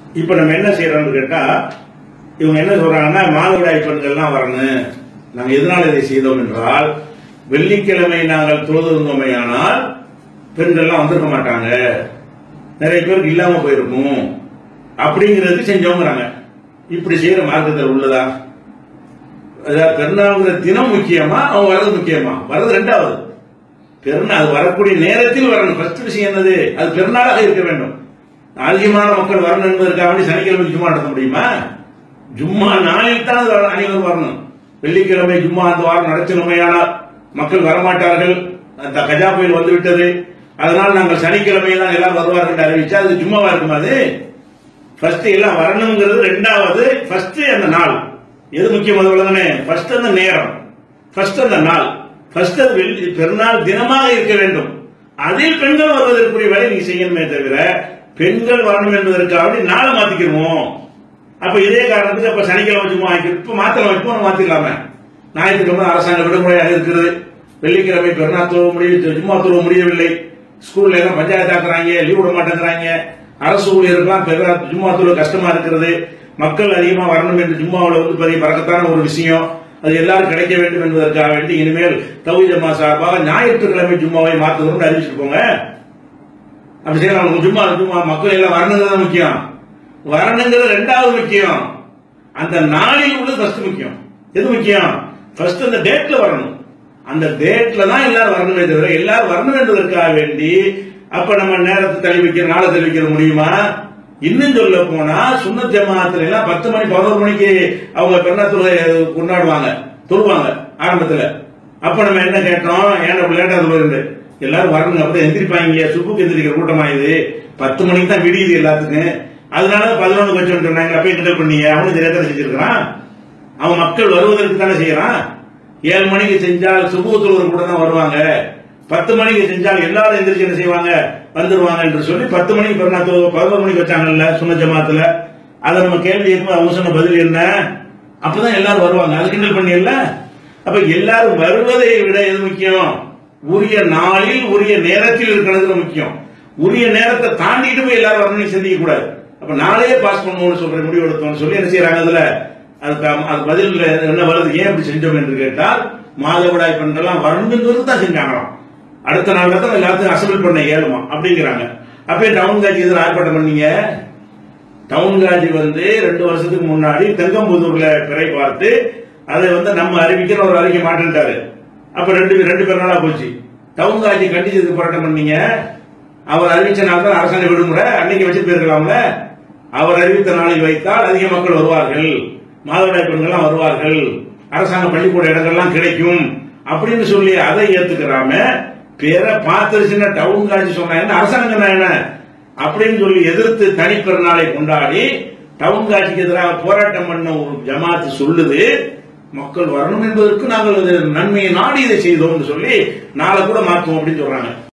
இப்ப நம்ம என்ன செய்யறோம்னு கேட்டா இவங்க என்ன சொல்றாங்கன்னா மாதவிடாய் பெண்கள்லாம் வரணும் நாங்க எதனால இதை செய்தோம் என்றால் வெள்ளிக்கிழமை நாங்கள் தொழுதுருந்தோமையானால் பெண்கள்லாம் வந்திருக்க மாட்டாங்க நிறைய பேருக்கு இல்லாம போயிருக்கும் அப்படிங்கிறதுக்கு செஞ்சோங்கிறாங்க இப்படி செய்யற மார்க்கத்தில் உள்ளதா அதாவது பெருநாளுங்கிற தினம் முக்கியமா அவங்க வர்றது முக்கியமா வர்றது ரெண்டாவது பெருநாள் அது வரக்கூடிய நேரத்தில் வரணும் ஃபர்ஸ்ட் விஷயம் என்னது அது பெருநாளாக இருக்க வேண்டும் அதிகமான மக்கள் வரணும் என்பதற்காக வேண்டி சனிக்கிழமை ஜும்மா நடத்த முடியுமா ஜும்மா நாளில் தான் அது வர- அனைவரும் வரணும் வெள்ளிக்கிழமை ஜும்மா அந்த வாரம் நடத்தணுமையானால் மக்கள் வரமாட்டார்கள் அந்த கஜா புயல் வந்து விட்டது அதனால் நாங்கள் சனிக்கிழமை தான் எல்லாம் வருவார்கள் என்று அறிவிச்சா அது ஜும்மாவா இருக்குமா அது ஃபர்ஸ்ட் எல்லாம் வரணுங்கிறது ரெண்டாவது ஃபர்ஸ்ட் அந்த நாள் எது முக்கியம் அது உலகமே ஃபர்ஸ்ட் அந்த நேரம் ஃபர்ஸ்ட் அந்த நாள் ஃபர்ஸ்ட் அது வெள்ளி பெருநாள் தினமாக இருக்க வேண்டும் அதில் பெண்கள் வருவதற்குரிய வேலை நீங்க செய்யணுமே தவிர பெண்கள் வரணும் என்பதற்காக வேண்டி நாளை மாத்திக்கிறோம் அப்ப இதே காரணத்துக்கு அப்ப சனிக்கிழமை சும்மா ஆக்கி இப்ப மாத்தலாம் இப்போ நம்ம மாத்திக்கலாமே ஞாயிற்றுக்கிழமை அரசாங்க விடுமுறையாக இருக்கிறது வெள்ளிக்கிழமை பெருநாள் தொழுவ முடிய ஜும்மா தொழுவ முடியவில்லை ஸ்கூல்ல எல்லாம் பஞ்சாயத்து ஆக்குறாங்க லீவ் விட மாட்டேங்கிறாங்க அரசு ஊழியர்கள்லாம் பெருநா ஜும்மா தொழுவ கஷ்டமா இருக்கிறது மக்கள் அதிகமா வரணும் என்று ஜும்மாவில் வந்து பெரிய பறக்கத்தான ஒரு விஷயம் அது எல்லாரும் கிடைக்க வேண்டும் என்பதற்காக வேண்டி இனிமேல் தவி ஜமா சார்பாக ஞாயிற்றுக்கிழமை ஜும்மாவை மாத்தணும்னு அறிவிச்சுட்டு போங்க அப்படி செய்யலாம் அவங்க ஜும்மா ஜும்மா மக்கள் எல்லாம் வரணுங்கிறது தான் முக்கியம் வரணுங்கிறது ரெண்டாவது முக்கியம் அந்த நாளில் உள்ளது ஃபர்ஸ்ட் முக்கியம் எது முக்கியம் ஃபர்ஸ்ட் அந்த டேட்ல வரணும் அந்த டேட்ல தான் எல்லாரும் வரணுமே தவிர எல்லாரும் வரணும் என்பதற்காக வேண்டி அப்ப நம்ம நேரத்தை தள்ளி வைக்கிற நாளை தள்ளி வைக்கிற முடியுமா இன்னும் சொல்ல போனா சுன்னத் ஜமாத்துல எல்லாம் பத்து மணி பதினோரு மணிக்கு அவங்க பெருநாத்துறை கொண்டாடுவாங்க தொழுவாங்க ஆரம்பத்துல அப்ப நம்ம என்ன கேட்டோம் ஏன்னா லேட்டா தொழுவது எல்லாரும் வரணும் அப்பதான் எந்திரிப்பாங்க சுப்புக்கு எந்திரிக்கிற கூட்டமா இது பத்து மணிக்கு தான் விடியுது எல்லாத்துக்கும் அதனால பதினொன்று கொஞ்சம் சொன்னாங்க அப்பயே கிண்டல் பண்ணீங்க அவனும் தெரியாத செஞ்சிருக்கிறான் அவன் மக்கள் வருவதற்கு தானே செய்யறான் ஏழு மணிக்கு செஞ்சால் சுபூத்தூர் கூட தான் வருவாங்க பத்து மணிக்கு செஞ்சால் எல்லாரும் எந்திரிச்சு என்ன செய்வாங்க வந்துருவாங்க என்று சொல்லி பத்து மணிக்கு பிறநாத்து பதினோரு மணிக்கு வச்சாங்கல்ல சுன்ன ஜமாத்துல அதை நம்ம கேள்வி கேட்கும் அவங்க சொன்ன பதில் என்ன அப்பதான் எல்லாரும் வருவாங்க அது கிண்டல் பண்ணியல்ல அப்ப எல்லாரும் வருவதை விட எது முக்கியம் உரிய நாளில் உரிய நேரத்தில் இருக்கிறது முக்கியம் உரிய நேரத்தை தாண்டிட்டு போய் எல்லாரும் வரணும்னு சிந்திக்க கூடாது அப்ப நாளையே பாஸ் பண்ணுவோம்னு சொல்ற முடிவு எடுத்தோம்னு சொல்லி என்ன செய்யறாங்க அதுல அதுக்கு அம்- அது பதில் என்ன வருது ஏன் அப்படி செஞ்சோம் என்று கேட்டால் மாதவிடாய் பெண்கள்லாம் வரணுங்கிறது தான் செஞ்சாங்களாம் அடுத்த நாள் தான் எல்லாத்தையும் அசம்பிள் பண்ண இயலுமா அப்படிங்கிறாங்க அப்பயே டவுன் காட்சி எதிராக ஆர்ப்பாட்டம் பண்ணீங்க டவுன் காட்சி வந்து ரெண்டு வருஷத்துக்கு முன்னாடி தெங்கம்புதூர்ல பிறை பார்த்து அதை வந்து நம்ம அறிவிக்கிற ஒரு அறிக்கை மாட்டேன்ட்டாரு அப்ப ரெண்டு ரெண்டு பேர் நாளா போச்சு டவுன் காட்சி கண்டிச்சதுக்கு போராட்டம் பண்ணீங்க அவர் அறிவிச்ச நாள் தான் அரசாங்க விடுமுறை அன்னைக்கு வச்சு போயிருக்கலாம்ல அவர் அறிவித்த நாளில் வைத்தால் அதிக மக்கள் வருவார்கள் மாதவிடாய் பெண்கள்லாம் வருவார்கள் அரசாங்க பள்ளிக்கூட இடங்கள்லாம் கிடைக்கும் அப்படின்னு சொல்லி அதை ஏத்துக்கிறாம பிற பார்த்துருச்சுன்னா டவுன் காட்சி சொன்னா என்ன அரசாங்கம் சொன்னா என்ன அப்படின்னு சொல்லி எதிர்த்து தனிப்பெருநாளை கொண்டாடி டவுன் காட்சிக்கு எதிராக போராட்டம் பண்ண ஒரு ஜமாத்து சொல்லுது மக்கள் வரணும் என்பதற்கு நாங்கள் இது நன்மையை நாடி இதை செய்தோம்னு சொல்லி நாளை கூட மாற்றுவோம் அப்படின்னு சொல்றாங்க